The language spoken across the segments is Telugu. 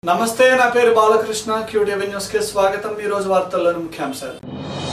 నమస్తే నా పేరు బాలకృష్ణ క్యూటీవీ న్యూస్ కి స్వాగతం ఈ రోజు వార్తల్లోని ముఖ్యాంశాలు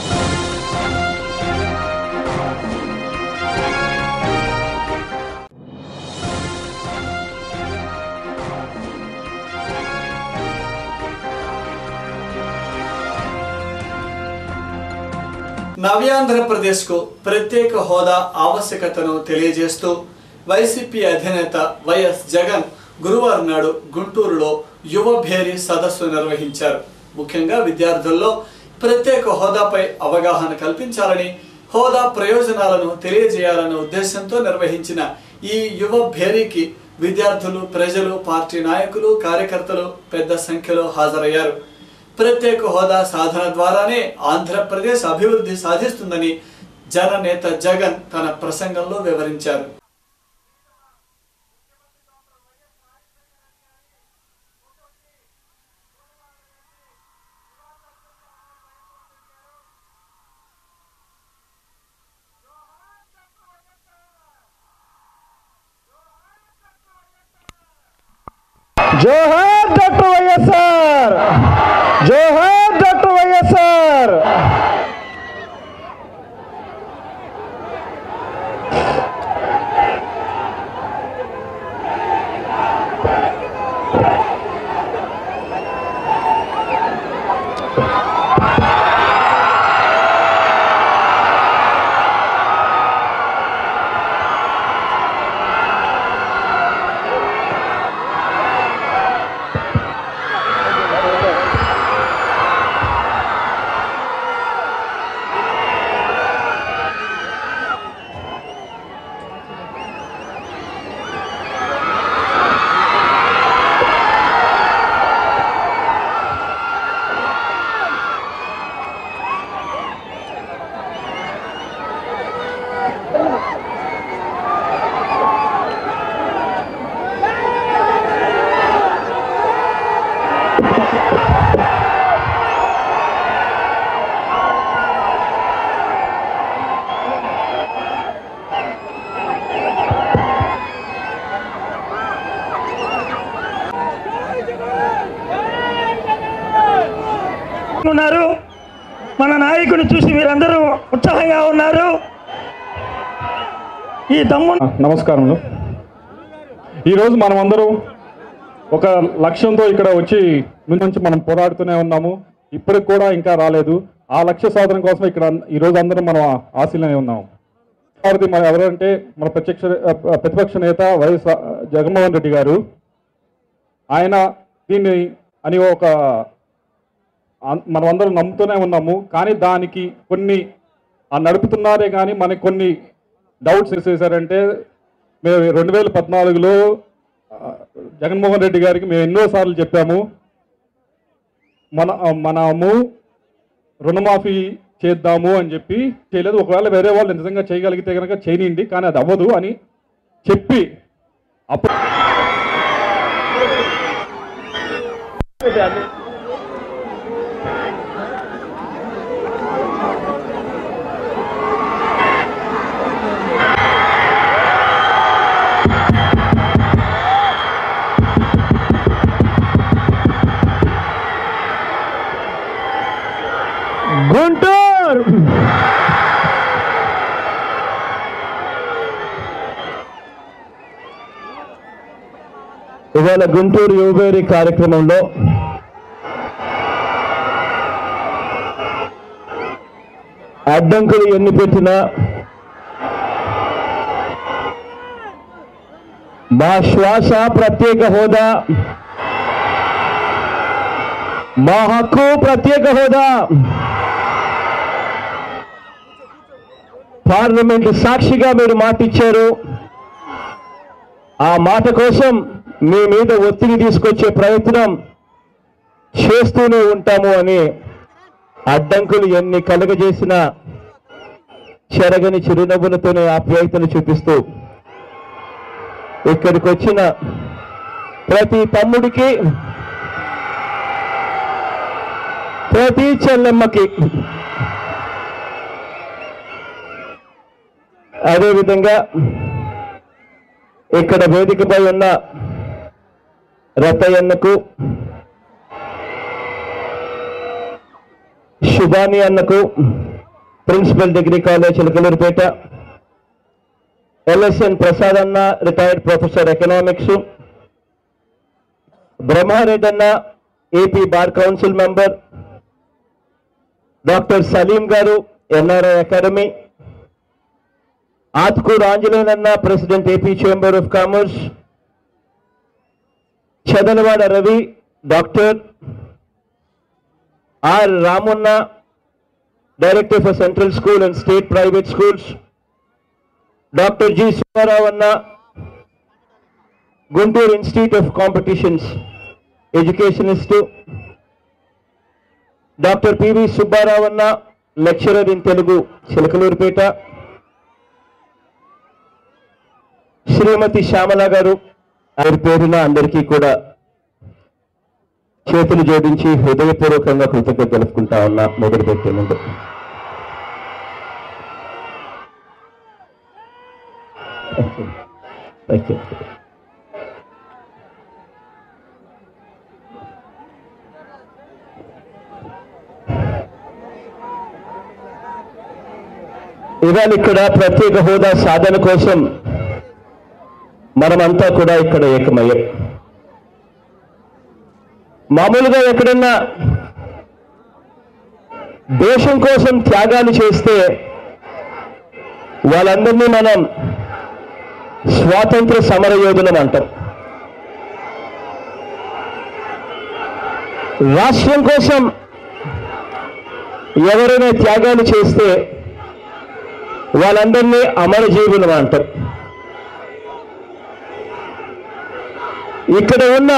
నవ్యాంధ్రప్రదేశ్ కు ప్రత్యేక హోదా ఆవశ్యకతను తెలియజేస్తూ వైసీపీ అధినేత వైఎస్ జగన్ గురువారం నాడు గుంటూరులో యువ భేరీ సదస్సు నిర్వహించారు ముఖ్యంగా విద్యార్థుల్లో ప్రత్యేక హోదాపై అవగాహన కల్పించాలని హోదా ప్రయోజనాలను తెలియజేయాలనే ఉద్దేశంతో నిర్వహించిన ఈ యువ భేరీకి విద్యార్థులు ప్రజలు పార్టీ నాయకులు కార్యకర్తలు పెద్ద సంఖ్యలో హాజరయ్యారు ప్రత్యేక హోదా సాధన ద్వారానే ఆంధ్రప్రదేశ్ అభివృద్ధి సాధిస్తుందని జననేత జగన్ తన ప్రసంగంలో వివరించారు జోహార్ డాక్టర్ వైఎస్ఆర్ జోహార్ డాక్టర్ వైఎస్ఆర్ ఉన్నారు మన నాయకుని చూసి మీరందరూ ఉత్సాహంగా ఉన్నారు ఈ దమ్ము నమస్కారములు ఈరోజు మనం అందరం ఒక లక్ష్యంతో ఇక్కడ వచ్చి ముందు నుంచి మనం పోరాడుతూనే ఉన్నాము ఇప్పటికి కూడా ఇంకా రాలేదు ఆ లక్ష్య సాధన కోసం ఇక్కడ అన్- ఈరోజు అందరం మనం ఆశలనే ఉన్నాము భారతి మన ఎవరంటే మన ప్రత్యక్ష ప్రతిపక్ష నేత వైఎస్ జగన్మోహన్ రెడ్డి గారు ఆయన దీన్ని అని ఒక అన్- మనం అందరం నమ్ముతూనే ఉన్నాము కానీ దానికి కొన్ని ఆ నడుపుతున్నారే కానీ మనకి కొన్ని డౌట్స్ వేసేసారంటే మేము రెండు వేల పద్నాలుగులో ఆ, జగన్మోహన్ రెడ్డి గారికి మేము ఎన్నోసార్లు చెప్పాము మన మనము రుణమాఫీ చేద్దాము అని చెప్పి చేయలేదు ఒకవేళ వేరే వాళ్ళు నిజంగా చేయగలిగితే కనుక చేయనియండి కానీ అది అవ్వదు అని చెప్పి అప్పుడు గుంటూరు ఇవాళ గుంటూరు యువబేరి కార్యక్రమంలో అడ్డంకులు ఎన్ని పెట్టినా మా శ్వాస ప్రత్యేక హోదా మా హక్కు ప్రత్యేక హోదా పార్లమెంట్ సాక్షిగా మీరు మాట ఇచ్చారు ఆ మాట కోసం మీ మీద ఒత్తిడి తీసుకొచ్చే ప్రయత్నం చేస్తూనే ఉంటాము అని అడ్డంకులు ఎన్ని కలుగజేసినా చెరగని చిరునవ్వులతోనే ఆప్యాయతను చూపిస్తూ ఇక్కడికి వచ్చిన ప్రతి తమ్ముడికి ప్రతి చెల్లెమ్మకి అదేవిధంగా ఇక్కడ వేదికపై ఉన్న రతయ్యన్నకు శుభాని అన్నకు principal degree college Chilakaluripet LSN Prasad అన్న రిటైర్డ్ ప్రొఫెసర్ ఎకనామిక్స్ బ్రహ్మారెడ్డి అన్న AP bar council member doctor Salim garu NRI academy Atkuru Anjaneyulu అన్న president AP chamber of commerce Chadalavada Ravi doctor R Ramunna director for central school and state private schools doctor G Subbarao అన్న Guntur institute of competitions educationist doctor PV Subbarao అన్న లెక్చరర్ ఇన్ తెలుగు చిలకలూరుపేట శ్రీమతి శ్యామల గారు వారి పేరున అందరికీ కూడా చేతులు జోడించి హృదయపూర్వకంగా కృతజ్ఞత తెలుపుకుంటా ఉన్నా మొదలు పెట్టే ముందు Thank you. ఇవాళ ఇక్కడ ప్రత్యేక హోదా సాధన కోసం మనమంతా కూడా ఇక్కడ ఏకమయ్యాం మామూలుగా ఎక్కడన్నా దేశం కోసం త్యాగాలు చేస్తే వాళ్ళందరినీ మనం స్వాతంత్ర సమర యోధులం అంటాం రాష్ట్రం కోసం ఎవరైనా త్యాగాలు చేస్తే వాళ్ళందరినీ అమరజీవులు అంటాం ఇక్కడ ఉన్న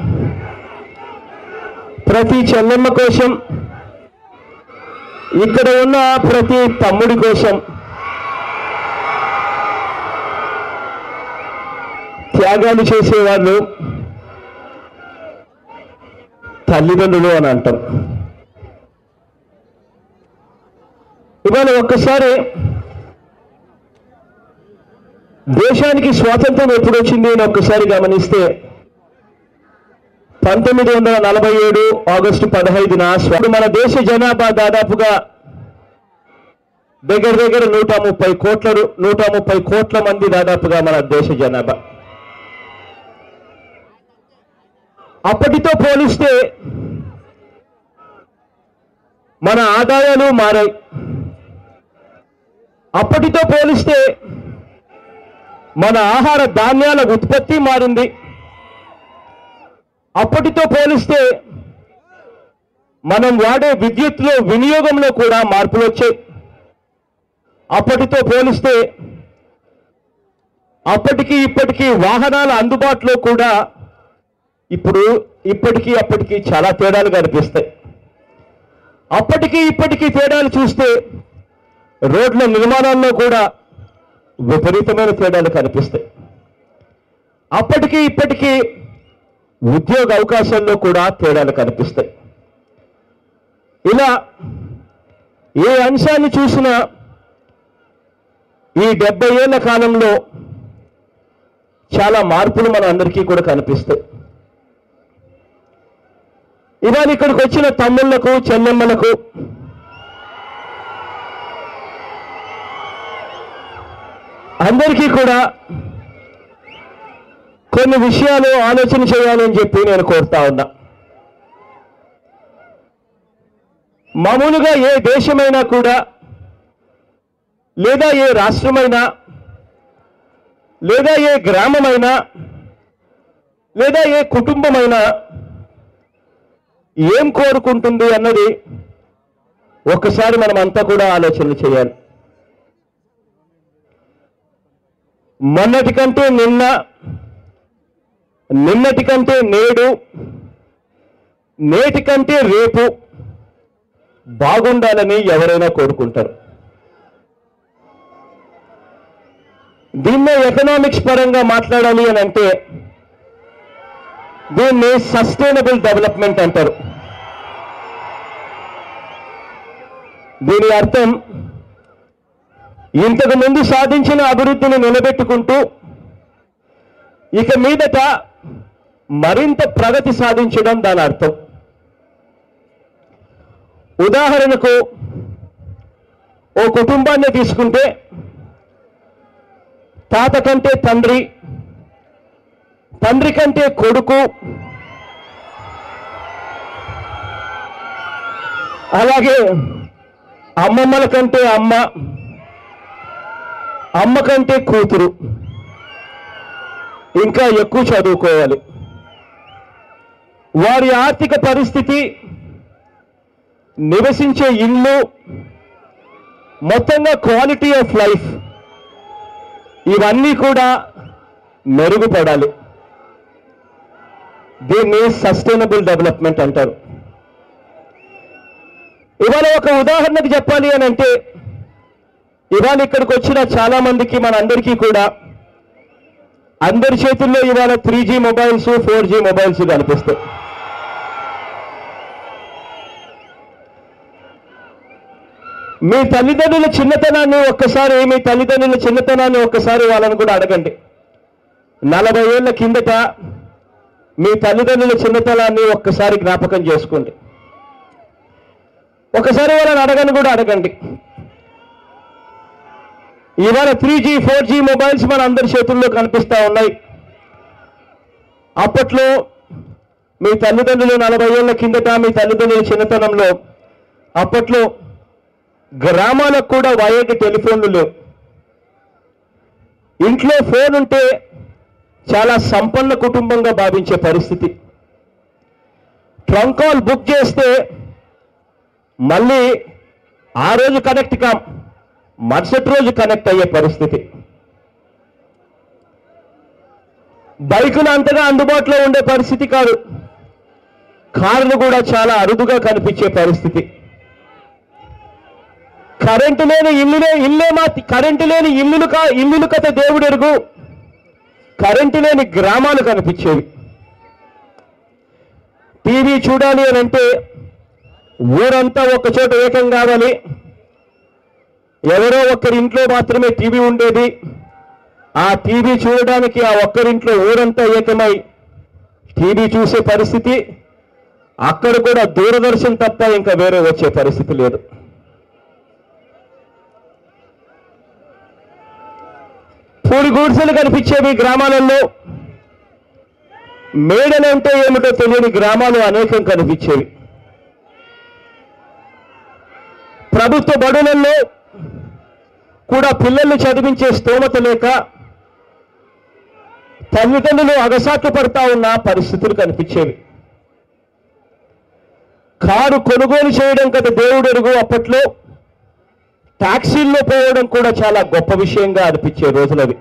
ప్రతి చెల్లెమ్మ కోసం ఇక్కడ ఉన్న ప్రతి తమ్ముడి కోసం త్యాగాలు చేసేవాళ్ళు తల్లిదండ్రులు అని అంటాం ఇవాళ ఒక్కసారి దేశానికి స్వాతంత్రం ఎప్పుడు వచ్చింది అని ఒక్కసారి గమనిస్తే పంతొమ్మిది వందల నలభై ఏడు ఆగస్టు పదహైదున స్వ- మన దేశ జనాభా దాదాపుగా దగ్గర దగ్గర నూట ముప్పై కోట్ల రు- నూట ముప్పై కోట్ల మంది దాదాపుగా మన దేశ జనాభా అప్పటితో పోలిస్తే మన ఆదాయాలు మారాయి అప్పటితో పోలిస్తే మన ఆహార ధాన్యాల ఉత్పత్తి మారింది అప్పటితో పోలిస్తే మనం వాడే విద్యుత్లో వినియోగంలో కూడా మార్పులు వచ్చాయి అప్పటితో పోలిస్తే అప్పటికి ఇప్పటికీ వాహనాల అందుబాటులో కూడా ఇప్పుడు ఇప్పటికీ అప్పటికి చాలా తేడాలు కనిపిస్తాయి అప్పటికి ఇప్పటికీ తేడాలు చూస్తే రోడ్ల నిర్మాణాల్లో కూడా విపరీతమైన తేడాలు కనిపిస్తాయి అప్పటికి ఇప్పటికీ ఉద్యోగ అవకాశాల్లో కూడా తేడాలు కనిపిస్తాయి ఇలా ఏ అంశాన్ని చూసినా ఈ డెబ్బై ఏళ్ల కాలంలో చాలా మార్పులు మన అందరికీ కూడా కనిపిస్తాయి ఇవాళ ఇక్కడికి వచ్చిన తమ్ముళ్లకు చెల్లెమ్మలకు అందరికీ కూడా కొన్ని విషయాలు ఆలోచన చేయాలని చెప్పి నేను కోరుతా ఉన్నా మామూలుగా ఏ దేశమైనా కూడా లేదా ఏ రాష్ట్రమైనా లేదా ఏ గ్రామమైనా లేదా ఏ కుటుంబమైనా ఏం కోరుకుంటుంది అన్నది ఒక్కసారి మనం అంతా కూడా ఆలోచన చేయాలి మొన్నటి కంటే నిన్న నిన్నటి కంటే నేడు నేటి కంటే రేపు బాగుండాలని ఎవరైనా కోరుకుంటారు దీన్నే ఎకనామిక్స్ పరంగా మాట్లాడాలి అని అంటే దీన్ని సస్టైనబుల్ డెవలప్మెంట్ అంటారు దీని అర్థం ఇంతకు ముందు సాధించిన అభివృద్ధిని నిలబెట్టుకుంటూ ఇక మీదట మరింత ప్రగతి సాధించడం దాని అర్థం ఉదాహరణకు ఓ కుటుంబాన్ని తీసుకుంటే తాత కంటే తండ్రి తండ్రి కంటే కొడుకు అలాగే అమ్మమ్మల కంటే అమ్మ అమ్మ కంటే కూతురు ఇంకా ఎక్కువ చదువుకోవాలి వారి ఆర్థిక పరిస్థితి నివసించే ఇల్లు మొత్తంగా క్వాలిటీ ఆఫ్ లైఫ్ ఇవన్నీ కూడా మెరుగుపడాలి దీన్ని సస్టైనబుల్ డెవలప్మెంట్ అంటారు ఇవాళ ఒక ఉదాహరణకు చెప్పాలి అని అంటే ఇవాళ ఇక్కడికి వచ్చిన చాలా మందికి మనందరికీ కూడా అందరి చేతుల్లో ఇవాళ three G mobiles four G mobiles కనిపిస్తాయి మీ తల్లిదండ్రుల చిన్నతనాన్ని ఒక్కసారి మీ తల్లిదండ్రుల చిన్నతనాన్ని ఒక్కసారి వాళ్ళని కూడా అడగండి నలభై ఏళ్ల కిందట మీ తల్లిదండ్రుల చిన్నతనాన్ని ఒక్కసారి జ్ఞాపకం చేసుకోండి ఒకసారి వాళ్ళని అడగని కూడా అడగండి ఇవాళ three G four G mobiles మన అందరి చేతుల్లో కనిపిస్తూ ఉన్నాయి అప్పట్లో మీ తల్లిదండ్రులు నలభై ఏళ్ల కిందట మీ తల్లిదండ్రుల చిన్నతనంలో అప్పట్లో గ్రామాలకు కూడా వైర్డ్ టెలిఫోన్లు లేవు ఇంట్లో ఫోన్ ఉంటే చాలా సంపన్న కుటుంబంగా భావించే పరిస్థితి ట్రంక్ కాల్ బుక్ చేస్తే మళ్ళీ ఆ రోజు కనెక్ట్ కాం మరుసటి రోజు కనెక్ట్ అయ్యే పరిస్థితి బైకులు అంతగా అందుబాటులో ఉండే పరిస్థితి కాదు కార్లు కూడా చాలా అరుదుగా కనిపించే పరిస్థితి కరెంటు లేని ఇల్లులే ఇల్లే మా కరెంటు లేని ఇల్లులు కా ఇల్లులు కథ దేవుడు ఎరుగు కరెంటు లేని గ్రామాలు కనిపించేవి టీవీ చూడాలి అని అంటే ఊరంతా ఒక చోట ఏకం కావాలి ఎవరో ఒక్కరి ఇంట్లో మాత్రమే టీవీ ఉండేది ఆ టీవీ చూడడానికి ఆ ఒక్కరింట్లో ఊరంతా ఏకమై టీవీ చూసే పరిస్థితి అక్కడ కూడా దూరదర్శన్ తప్ప ఇంకా వేరే వచ్చే పరిస్థితి లేదు పూడి గుడిసెలు కనిపించేవి గ్రామాలలో మేడలు అంటే ఏమిటో తెలియని గ్రామాలు అనేకం కనిపించేవి ప్రభుత్వ బడులలో కూడా పిల్లల్ని చదివించే స్తోమత లేక తల్లిదండ్రులు అగసాట్లు పడతా ఉన్న పరిస్థితులు కనిపించేవి కారు కొనుగోలు చేయడం కదా దేవుడు ఎరుగు అప్పట్లో టాక్సీల్లో పోవడం కూడా చాలా గొప్ప విషయంగా అనిపించే రోజులవి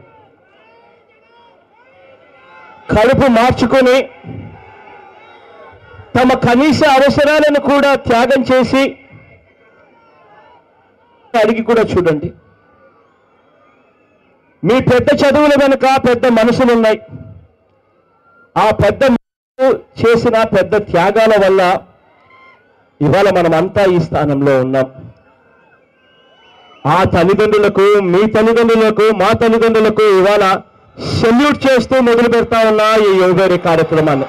కడుపు మార్చుకొని తమ కనీస అవసరాలను కూడా త్యాగం చేసి అడిగి కూడా చూడండి మీ పెద్ద చదువుల వెనుక పెద్ద మనసులు ఉన్నాయి ఆ పెద్ద మనసులు చేసిన పెద్ద త్యాగాల వల్ల ఇవాళ మనం అంతా ఈ స్థానంలో ఉన్నాం ఆ తల్లిదండ్రులకు మీ తల్లిదండ్రులకు మా తల్లిదండ్రులకు ఇవాళ సెల్యూట్ చేస్తూ మొదలు పెడతా ఉన్నా ఈ యోగేరి కార్యక్రమాన్ని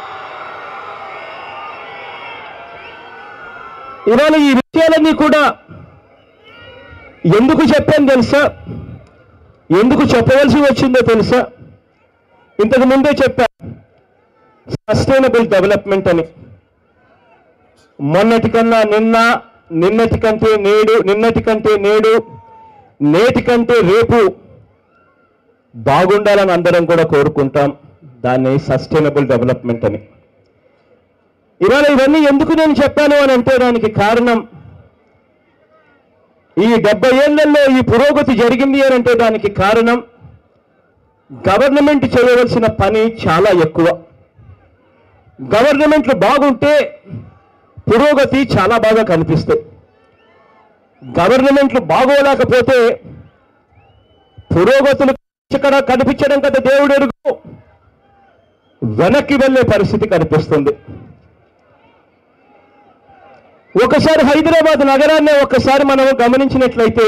ఇవాళ ఈ విషయాలన్నీ కూడా ఎందుకు చెప్పాను తెలుసా ఎందుకు చెప్పవలసి వచ్చిందో తెలుసా ఇంతకు ముందే చెప్పా సస్టైనబుల్ డెవలప్మెంట్ అని మొన్నటి కన్నా నిన్న నిన్నటి కంటే నేడు నిన్నటి కంటే నేడు నేటి కంటే రేపు బాగుండాలని అందరం కూడా కోరుకుంటాం దాన్ని సస్టైనబుల్ డెవలప్మెంట్ అని ఇవాళ ఇవన్నీ ఎందుకు నేను చెప్పాను అని అంటే దానికి కారణం ఈ డెబ్బై ఏళ్లలో ఈ పురోగతి జరిగింది అని అంటే దానికి కారణం గవర్నమెంట్ చేయవలసిన పని చాలా ఎక్కువ గవర్నమెంట్లు బాగుంటే పురోగతి చాలా బాగా కనిపిస్తాయి గవర్నమెంట్లు బాగోలేకపోతే పురోగతులు ఇక్కడ కనిపించడం కదా దేవుడు ఎరుగు వెనక్కి వెళ్ళే పరిస్థితి కనిపిస్తుంది ఒకసారి హైదరాబాద్ నగరాన్ని ఒకసారి మనం గమనించినట్లయితే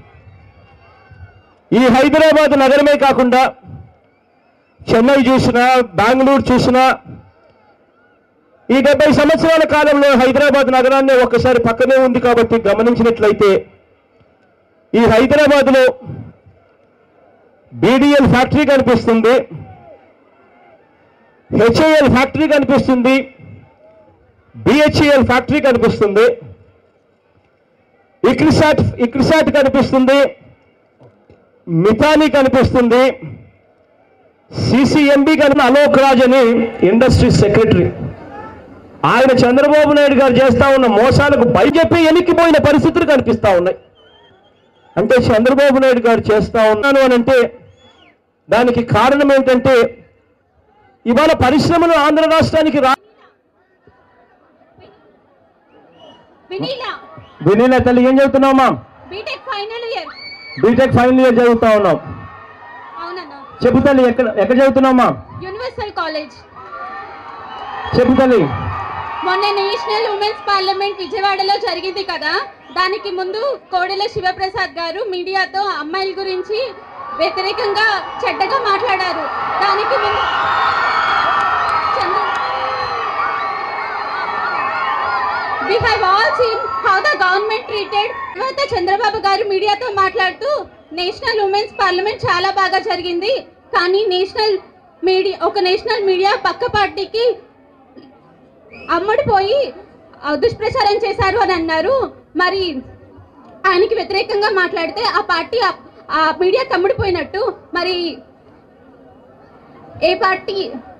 ఈ హైదరాబాద్ నగరమే కాకుండా చెన్నై చూసినా బెంగళూరు చూసినా ఈ డెబ్బై సంవత్సరాల కాలంలో హైదరాబాద్ నగరాన్ని ఒక్కసారి పక్కనే ఉంది కాబట్టి గమనించినట్లయితే ఈ హైదరాబాద్లో బీడీఎల్ ఫ్యాక్టరీ కనిపిస్తుంది హెచ్ఏఎల్ ఫ్యాక్టరీ కనిపిస్తుంది బిహెచ్ఏఎల్ ఫ్యాక్టరీ కనిపిస్తుంది ఇక్రిసాట్ ఇక్రిసాట్ కనిపిస్తుంది మిథాని కనిపిస్తుంది సిసిఎంబి కనిపి అలోక్ రాజ్ అని ఇండస్ట్రీ సెక్రటరీ ఆయన చంద్రబాబు నాయుడు గారు చేస్తా ఉన్న మోసాలకు భయచెప్పి ఎనిక్కిపోయిన పరిస్థితులు కనిపిస్తా ఉన్నాయి అంటే చంద్రబాబు నాయుడు గారు చేస్తా ఉన్నాను అని అంటే దానికి కారణం ఏంటంటే ఇవాళ పరిశ్రమలు ఆంధ్ర రాష్ట్రానికి రా వినీలా వినీల తల్లి ఏం చదువుతున్నావమ్మా B Tech final year B Tech final year చదువుతా ఉన్నాం అవునన్నా చెప్పు తల్లి ఎక్కడ ఎక్కడ చదువుతున్నావమ్మా యూనివర్సల్ కాలేజ్ చెప్పు తల్లి మొన్న నేషనల్ ఉమెన్స్ పార్లమెంట్ విజయవాడలో జరిగింది కదా దానికి ముందు కోడెల శివప్రసాద్ గారు మీడియాతో అమ్మాయిల గురించి వ్యతిరేకంగా చెడ్డగా మాట్లాడారు దానికి ముందు Chandra we have all seen how the government treated తర్వాత చంద్రబాబు గారు మీడియాతో మాట్లాడుతూ నేషనల్ ఉమెన్స్ పార్లమెంట్ చాలా బాగా జరిగింది కానీ నేషనల్ మీడియా ఒక నేషనల్ మీడియా పక్క పార్టీకి అమ్మడిపోయి ఆ, దుష్ప్రచారం చేశారు అని అన్నారు మరి ఆయనకి వ్యతిరేకంగా మాట్లాడితే ఆ పార్టీ ఆ- ఆ మీడియా కమ్ముడిపోయినట్టు మరి ఏ పార్టీ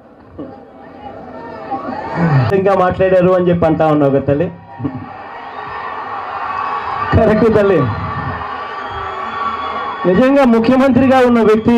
ఇంకా మాట్లాడారు అని చెప్పి అంటా ఉన్నావు కదా తల్లి కరెక్ట్ తల్లి నిజంగా ముఖ్యమంత్రిగా ఉన్న వ్యక్తి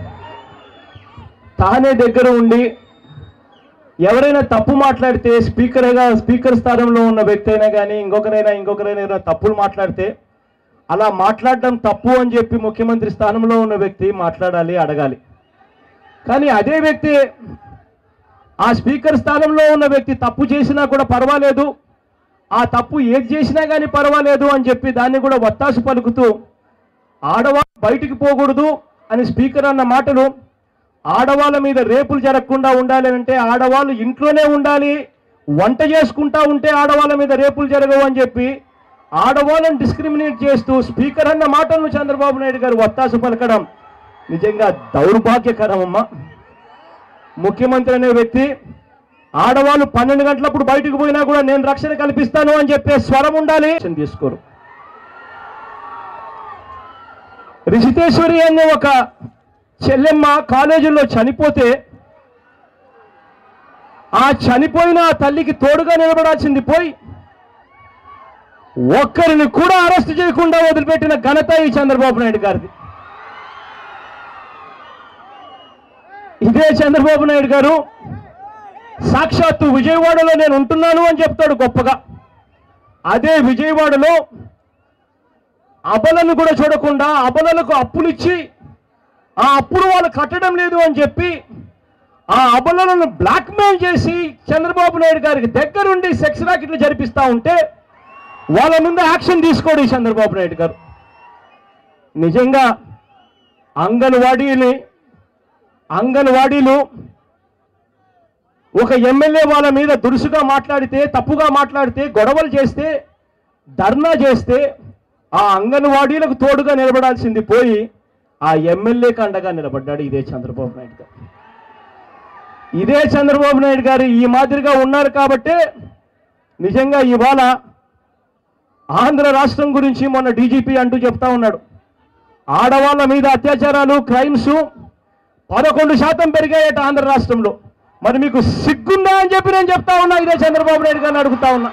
తానే దగ్గర ఉండి ఎవరైనా తప్పు మాట్లాడితే స్పీకర్గా స్పీకర్ స్థానంలో ఉన్న వ్యక్తి అయినా కానీ ఇంకొకరైనా ఇంకొకరైనా ఏదైనా తప్పులు మాట్లాడితే అలా మాట్లాడడం తప్పు అని చెప్పి ముఖ్యమంత్రి స్థానంలో ఉన్న వ్యక్తి మాట్లాడాలి అడగాలి కానీ అదే వ్యక్తి ఆ స్పీకర్ స్థానంలో ఉన్న వ్యక్తి తప్పు చేసినా కూడా పర్వాలేదు ఆ తప్పు ఏది చేసినా కానీ పర్వాలేదు అని చెప్పి దాన్ని కూడా వత్తాసు పలుకుతూ ఆడవాళ్ళు బయటికి పోకూడదు అని స్పీకర్ అన్న మాటలు ఆడవాళ్ళ మీద రేపులు జరగకుండా ఉండాలి అంటే ఆడవాళ్ళు ఇంట్లోనే ఉండాలి వంట చేసుకుంటా ఉంటే ఆడవాళ్ళ మీద రేపులు జరగవు అని చెప్పి ఆడవాళ్ళని డిస్క్రిమినేట్ చేస్తూ స్పీకర్ అన్న మాటలను చంద్రబాబు నాయుడు గారు వత్తాసు పలకడం నిజంగా దౌర్భాగ్యకరం అమ్మా ముఖ్యమంత్రి అనే వ్యక్తి ఆడవాళ్ళు పన్నెండు గంటలప్పుడు బయటకు పోయినా కూడా నేను రక్షణ కల్పిస్తాను అని చెప్పే స్వరం ఉండాలి రక్షణ తీసుకోరు రిషితేశ్వరి అనే ఒక చెల్లెమ్మ కాలేజీలో చనిపోతే ఆ చనిపోయిన ఆ తల్లికి తోడుగా నిలబడాల్సింది పోయి ఒక్కరిని కూడా అరెస్ట్ చేయకుండా వదిలిపెట్టిన ఘనత ఈ చంద్రబాబు నాయుడు గారిది ఇదే చంద్రబాబు నాయుడు గారు సాక్షాత్తు విజయవాడలో నేను ఉంటున్నాను అని చెప్తాడు గొప్పగా అదే విజయవాడలో అబలను కూడా చూడకుండా అబలలకు అప్పులు ఇచ్చి ఆ అప్పులు వాళ్ళు కట్టడం లేదు అని చెప్పి ఆ అబలను బ్లాక్మెయిల్ చేసి చంద్రబాబు నాయుడు గారికి దగ్గరుండి సెక్స్ రాకెట్లు జరిపిస్తా ఉంటే వాళ్ళ ముందు యాక్షన్ తీసుకోడు ఈ చంద్రబాబు నాయుడు గారు నిజంగా అంగన్వాడీని అంగన్వాడీలు ఒక ఎమ్మెల్యే వాళ్ళ మీద దురుసుగా మాట్లాడితే తప్పుగా మాట్లాడితే గొడవలు చేస్తే ధర్నా చేస్తే ఆ అంగన్వాడీలకు తోడుగా నిలబడాల్సింది పోయి ఆ ఎమ్మెల్యేకి అండగా నిలబడ్డాడు ఇదే చంద్రబాబు నాయుడు గారు ఇదే చంద్రబాబు నాయుడు గారు ఈ మాదిరిగా ఉన్నారు కాబట్టే నిజంగా ఇవాళ ఆంధ్ర రాష్ట్రం గురించి మొన్న డీజీపీ అంటూ చెప్తా ఉన్నాడు ఆడవాళ్ళ మీద అత్యాచారాలు క్రైమ్స్ పదకొండు శాతం పెరిగాయట ఆంధ్ర రాష్ట్రంలో మరి మీకు సిగ్గుందా అని చెప్పి నేను చెప్తా ఉన్నా ఇదే చంద్రబాబు నాయుడు గారిని అడుగుతా ఉన్నా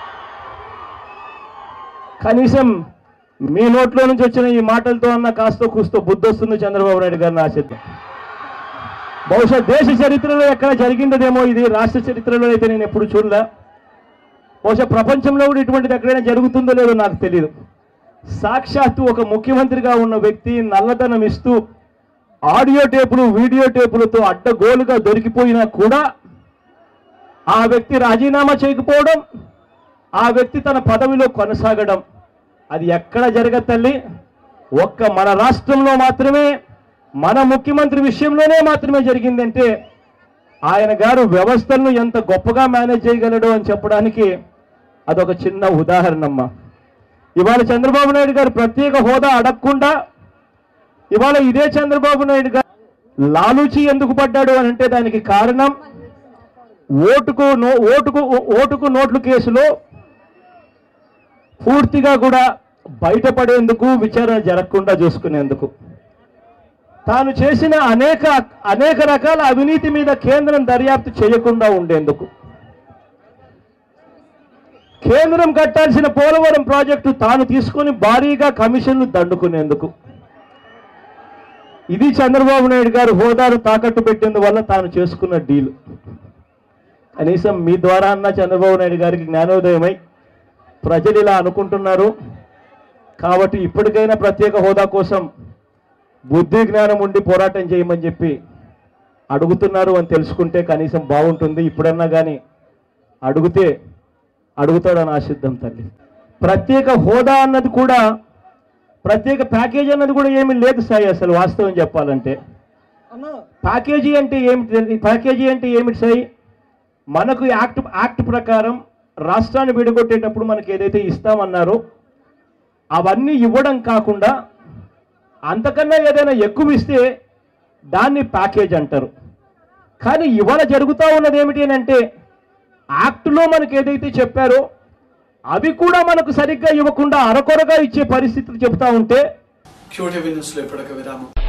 కనీసం మీ నోట్లో నుంచి వచ్చిన ఈ మాటలతో అన్న కాస్త కూస్తో బుద్ధి వస్తుంది చంద్రబాబు నాయుడు గారిని ఆశిద్దాం బహుశా దేశ చరిత్రలో ఎక్కడ జరిగిందదేమో ఇది రాష్ట్ర చరిత్రలో అయితే నేను ఎప్పుడు చూడలే బహుశా ప్రపంచంలో కూడా ఇటువంటిది ఎక్కడైనా జరుగుతుందో లేదో నాకు తెలియదు సాక్షాత్తు ఒక ముఖ్యమంత్రిగా ఉన్న వ్యక్తి నల్లధనం ఇస్తూ ఆడియో టేపులు వీడియో టేపులతో అడ్డగోలుగా దొరికిపోయినా కూడా ఆ వ్యక్తి రాజీనామా చేయకపోవడం ఆ వ్యక్తి తన పదవిలో కొనసాగడం అది ఎక్కడ జరగదు తల్లి ఒక్క మన రాష్ట్రంలో మాత్రమే మన ముఖ్యమంత్రి విషయంలోనే మాత్రమే జరిగిందంటే ఆయన గారు వ్యవస్థలను ఎంత గొప్పగా మేనేజ్ చేయగలడు అని చెప్పడానికి అదొక చిన్న ఉదాహరణమ్మా ఇవాళ చంద్రబాబు నాయుడు గారు ప్రత్యేక హోదా అడగకుండా ఇవాళ ఇదే చంద్రబాబు నాయుడు గారు లాలూచి ఎందుకు పడ్డాడు అని అంటే దానికి కారణం ఓటుకు నో ఓటుకు ఓటుకు నోట్లు కేసులో పూర్తిగా కూడా బయటపడేందుకు విచారణ జరగకుండా చూసుకునేందుకు తాను చేసిన అనేక అనేక రకాల అవినీతి మీద కేంద్రం దర్యాప్తు చేయకుండా ఉండేందుకు కేంద్రం కట్టాల్సిన పోలవరం ప్రాజెక్టు తాను తీసుకొని భారీగా కమిషన్లు దండుకునేందుకు ఇది చంద్రబాబు నాయుడు గారు హోదాను తాకట్టు పెట్టినందువల్ల తాను చేసుకున్న డీల్ కనీసం మీ ద్వారా అన్న చంద్రబాబు నాయుడు గారికి జ్ఞానోదయమై ప్రజలు ఇలా అనుకుంటున్నారు కాబట్టి ఇప్పటికైనా ప్రత్యేక హోదా కోసం బుద్ధి జ్ఞానం ఉండి పోరాటం చేయమని చెప్పి అడుగుతున్నారు అని తెలుసుకుంటే కనీసం బాగుంటుంది ఇప్పుడన్నా కానీ అడిగితే అడుగుతాడని ఆశిద్దాం తల్లి ప్రత్యేక హోదా అన్నది కూడా ప్రత్యేక ప్యాకేజ్ అన్నది కూడా ఏమీ లేదు సాయి అసలు వాస్తవం చెప్పాలంటే ప్యాకేజీ అంటే ఏమిటి ప్యాకేజీ అంటే ఏమిటి సాయి మనకు యాక్ట్ యాక్ట్ ప్రకారం రాష్ట్రాన్ని విడగొట్టేటప్పుడు మనకి ఏదైతే ఇస్తామన్నారో అవన్నీ ఇవ్వడం కాకుండా అంతకన్నా ఏదైనా ఎక్కువ ఇస్తే దాన్ని ప్యాకేజ్ అంటారు కానీ ఇవాళ జరుగుతూ ఉన్నది ఏమిటి అని అంటే యాక్ట్లో మనకి ఏదైతే చెప్పారో అవి కూడా మనకు సరిగ్గా ఇవ్వకుండా అరకొరగా ఇచ్చే పరిస్థితులు చెప్తా ఉంటే క్యూటీవీ న్యూస్లో ఇప్పటిక విరామం